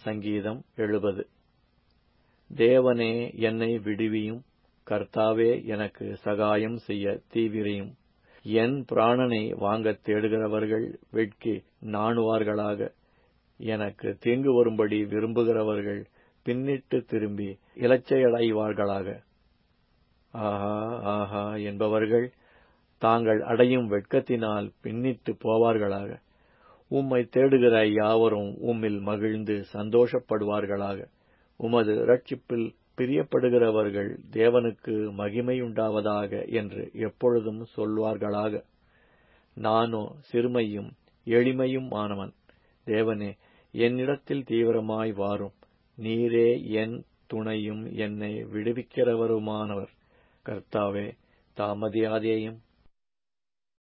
சங்கீதம் எழுபது தேவனே என்னை விடுவியும் கர்த்தாவே எனக்கு சகாயம் செய்ய தீவிரையும் என் பிராணனை வாங்கத் தேடுகிறவர்கள் வெட்கி நாணுவார்களாக எனக்கு தீங்கு வரும்படி விரும்புகிறவர்கள் பின்னிட்டு திரும்பி இலச்சையடைவார்களாக ஆஹா ஆஹா என்பவர்கள் தாங்கள் அடையும் வெட்கத்தினால் பின்னிட்டு போவார்களாக உம்மை தேடுகிற யாவரும் உம்மில் மகிழ்ந்து சந்தோஷப்படுவார்களாக உமது இரட்சிப்பில் பிரியப்படுகிறவர்கள் தேவனுக்கு மகிமையுண்டாவதாக என்று எப்பொழுதும் சொல்வார்களாக நானோ சிறுமையும் எளிமையும் ஆனவன் தேவனே என்னிடத்தில் தீவிரமாய் வாரும் நீரே என் துணையும் என்னை விடுவிக்கிறவருமானவர் கர்த்தாவே தாமதியாதேயும்